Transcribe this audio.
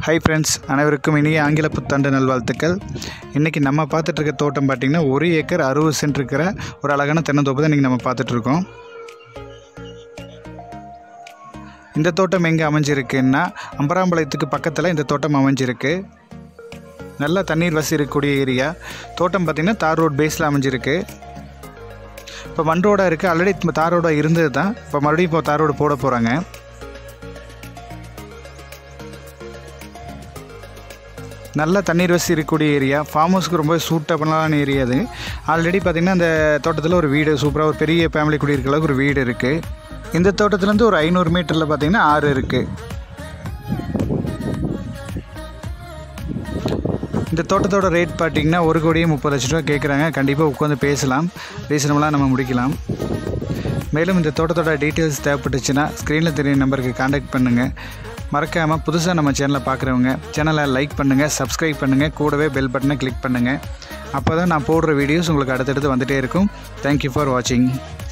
hi friends அனைவருக்கும் இனிய ஆங்கில புத்தாண்டு நல்வாழ்த்துக்கள் இன்றைக்கி நம்ம பார்த்துட்டு இருக்க தோட்டம் பார்த்திங்கன்னா ஒரு ஏக்கர் அறுபது சென்ட் இருக்கிற ஒரு அழகான தென்னந்தோப்பு தான் இன்றைக்கி நம்ம பார்த்துட்ருக்கோம் இந்த தோட்டம் எங்கே அமைஞ்சிருக்குன்னா அம்பராம்பாளையத்துக்கு பக்கத்தில் இந்த தோட்டம் அமைஞ்சிருக்கு நல்ல தண்ணீர் வசதி இருக்கக்கூடிய ஏரியா தோட்டம் பார்த்திங்கன்னா தார் ரோட் பேஸில் அமைஞ்சிருக்கு இப்போ மண் ரோடாக இருக்குது ஆல்ரெடி தார் ரோடாக இருந்தது தான் இப்போ மறுபடியும் இப்போ தார் ரோடு போட போகிறாங்க நல்ல தண்ணீர் வசதி இருக்கக்கூடிய ஏரியா ஃபார்ம் ஹவுஸ்க்கு ரொம்ப சூட்டபுளான ஏரியா அது ஆல்ரெடி பார்த்திங்கன்னா அந்த தோட்டத்தில் ஒரு வீடு சூப்பராக ஒரு பெரிய ஃபேமிலி குடியிருக்க அளவுக்கு ஒரு வீடு இருக்குது இந்த தோட்டத்துலேருந்து ஒரு ஐநூறு மீட்டரில் பார்த்திங்கன்னா ஆறு இருக்குது இந்த தோட்டத்தோட ரேட் பார்த்தீங்கன்னா ஒரு கோடியே முப்பது லட்ச ரூபா கேட்குறாங்க கண்டிப்பாக உட்காந்து பேசலாம் ரீசனபுளாக நம்ம முடிக்கலாம் மேலும் இந்த தோட்டத்தோட டீட்டெயில்ஸ் தேவைப்பட்டுச்சுன்னா ஸ்க்ரீனில் தெரியும் நம்பருக்கு காண்டாக்ட் பண்ணுங்கள் மறக்காமல் புதுசாக நம்ம சேனலை பார்க்குறவங்க சேனலை லைக் பண்ணுங்கள் சப்ஸ்கிரைப் பண்ணுங்கள் கூடவே பெல் பட்டனை கிளிக் பண்ணுங்கள் அப்போ தான் நான் போடுற வீடியோஸ் உங்களுக்கு அடுத்தடுத்து வந்துகிட்டே இருக்கும் தேங்க்யூ ஃபார் வாட்சிங்